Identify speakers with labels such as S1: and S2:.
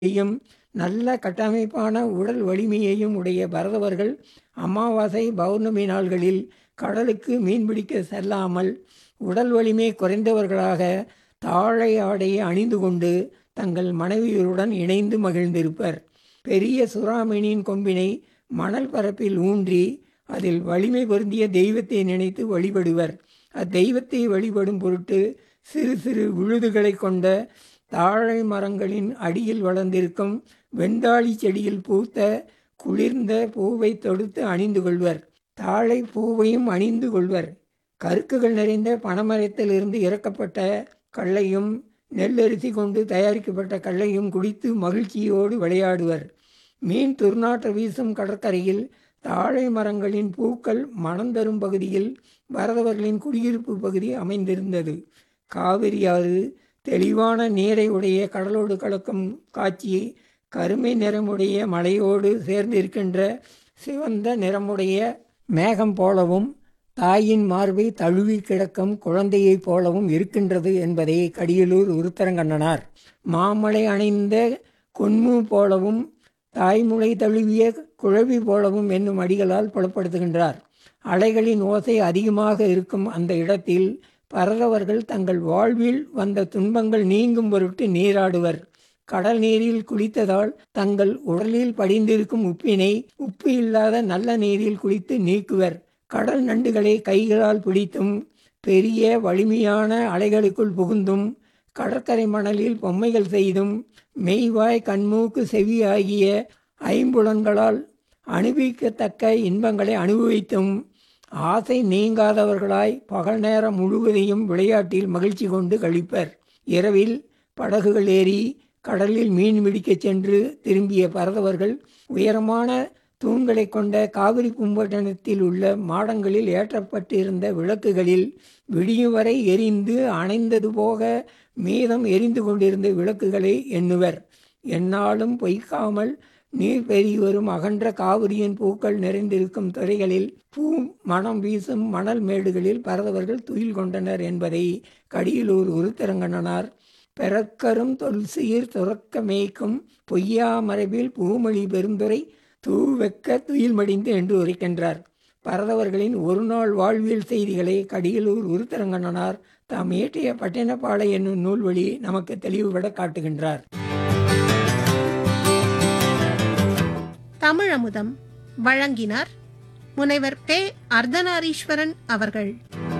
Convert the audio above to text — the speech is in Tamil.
S1: யும் நல்ல கட்டமைப்பான உடல் வலிமையையும் உடைய பரதவர்கள் அமாவாசை, பௌர்ணமி நாள்களில் கடலுக்கு மீன்பிடிக்கச் செல்லாமல் உடல் வலிமை குறைந்தவர்களாக தாழை ஆடையை அணிந்து கொண்டு தங்கள் மனைவியருடன் இணைந்து மகிழ்ந்திருப்பர். பெரிய சுறா மீனின் கொம்பினை மணல் பரப்பில் ஊன்றி அதில் வலிமை பொருந்திய தெய்வத்தை நினைத்து வழிபடுவர். அத்தெய்வத்தை வழிபடும் பொருட்டு சிறு சிறு விழுதுகளைக் கொண்ட தாழை மரங்களின் அடியில் வளர்ந்திருக்கும் வெண்தாழிச் செடியில் பூத்த குளிர்ந்த பூவைத் தொடுத்து அணிந்து கொள்வர். தாழைப் பூவையும் அணிந்து கொள்வர். கருக்குகள் நிறைந்த பனைமரத்திலிருந்து இறக்கப்பட்ட கள்ளையும் நெல்லரிசி கொண்டு தயாரிக்கப்பட்ட கள்ளையும் குடித்து மகிழ்ச்சியோடு விளையாடுவர். மீன் துர்நாற்றம் வீசும் கடற்கரையில் தாழை மரங்களின் பூக்கள் மணம் தரும் பகுதியில் பரதவர்களின் குடியிருப்புப் பகுதி அமைந்திருந்தது. காவிரி ஆறு தெளிவான நீரை உடைய கடலோடு கலக்கும் காட்சி கருமை நிறமுடைய மலையோடு சேர்ந்திருக்கின்ற சிவந்த நிறமுடைய மேகம் போலவும் தாயின் மார்பைத் தழுவிக் கிடக்கும் குழந்தையைப் போலவும் இருக்கின்றது என்பதை கடியலூர் உருத்தரங்கண்ணனார் மாமலை அணிந்த கொண்மு போலவும் தாய்முலை தழுவிய குழவி போலவும் என்னும் அடிகளால் புலப்படுத்துகின்றார். அலைகளின் ஓசை அதிகமாக இருக்கும் அந்த இடத்தில் பரதவர்கள் தங்கள் வாழ்வில் வந்த துன்பங்கள் நீங்கும் பொருட்டு நீராடுவர். கடல் நீரில் குளித்ததால் தங்கள் உடலில் படிந்திருக்கும் உப்பினை உப்பு இல்லாத நல்ல நீரில் குளித்து நீக்குவர். கடல் நண்டுகளை கைகளால் பிடித்தும் பெரிய வலிமையான அலைகளுக்குள் புகுந்தும் கடற்கரை மணலில் பொம்மைகள் செய்தும் மெய் வாய் கண் மூக்கு செவி ஆகிய ஐம்புலன்களால் அனுபவிக்கத்தக்க இன்பங்களை அனுபவித்தும் ஆசை நீங்காதவர்களாய் பகல் நேரம் முழுவதையும் விளையாட்டில் மகிழ்ச்சி கொண்டு கழிப்பர். இரவில் படகுகள் ஏறி கடலில் மீன் பிடிக்கச் சென்று திரும்பிய பரதவர்கள் உயரமான தூண்களைக் கொண்ட காவிரி பூம்பட்டினத்தில் உள்ள மாடங்களில் ஏற்றப்பட்டிருந்த விளக்குகளில் விடியும் வரை எரிந்து அணைந்தது போக மீதம் எரிந்து கொண்டிருந்த விளக்குகளை எண்ணுவர். எந்நாளும் பொய்க்காமல் நீர் பெருகி வரும் அகன்ற காவிரியின் பூக்கள் நிறைந்திருக்கும் துறைகளில் பூ மணம் வீசும் மணல் மேடுகளில் பரதவர்கள் துயில் கொண்டனர் என்பதை கடியலூர் உருத்தரங்கண்ணனார் பெறற்கரும் தொல்சீர் துறக்க மேய்க்கும் பொய்யா மரபில் பூமொழி பெருந்துறை தூவெக்க துயில்மடிந்து என்று உரைக்கின்றார். பரதவர்களின் ஒருநாள் வாழ்வியல் செய்திகளை கடியலூர் உருத்தரங்கண்ணனார் தாம் இயற்றிய பட்டினப்பாலை என்னும் நூல் வழி நமக்கு தெளிவுபடக் காட்டுகின்றார்.
S2: தமிழமுதம் வழங்கினார் முனைவர் பெ. அர்த்தநாரீஸ்வரன் அவர்கள்.